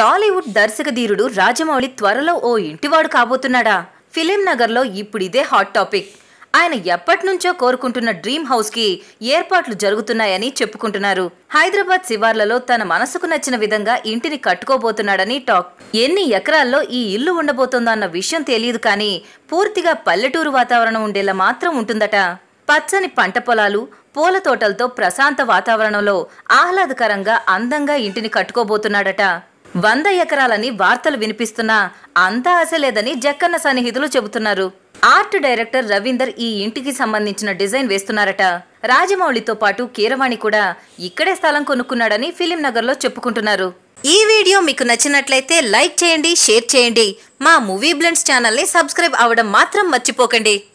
టాలీవుడ్ దర్శకధీరుడు రాజమౌళి త్వరలో ఓ ఇంటివాడు కాబోతున్నాడా ఫిలిం నగర్లో ఇప్పుడు ఇదే హాట్ టాపిక్ ఆయన ఎప్పటి నుంచో కోరుకుంటున్న డ్రీమ్ హౌస్ కి ఏర్పాట్లు జరుగుతున్నాయని చెప్పుకుంటున్నారు హైదరాబాద్ శివార్లలో తన మనసుకు నచ్చిన విధంగా ఇంటిని కట్టుకోబోతున్నాడని టాక్ ఎన్ని ఎకరాల్లో ఈ ఇల్లు ఉండబోతోందో అన్న విషయం తెలియదు కానీ పూర్తిగా పల్లెటూరు వాతావరణం ఉండేలా మాత్రం ఉంటుందట పచ్చని పంట పొలాలు పూల తోటలతో ప్రశాంత వాతావరణంలో ఆహ్లాదకరంగా అందంగా ఇంటిని కట్టుకోబోతున్నాడట వంద ఎకరాలని వార్తలు వినిపిస్తున్నా అంత ఆశ లేదని జక్కన్న సన్నిహితులు చెబుతున్నారు ఆర్ట్ డైరెక్టర్ రవీందర్ ఈ ఇంటికి సంబంధించిన డిజైన్ వేస్తున్నారట రాజమౌళితో పాటు కీరవాణి కూడా ఇక్కడే స్థలం కొనుక్కున్నాడని ఫిలిం నగర్లో చెప్పుకుంటున్నారు ఈ వీడియో మీకు నచ్చినట్లయితే లైక్ చేయండి షేర్ చేయండి మా మూవీ బ్లెండ్స్ ఛానల్ని సబ్స్క్రైబ్ అవ్వడం మాత్రం మర్చిపోకండి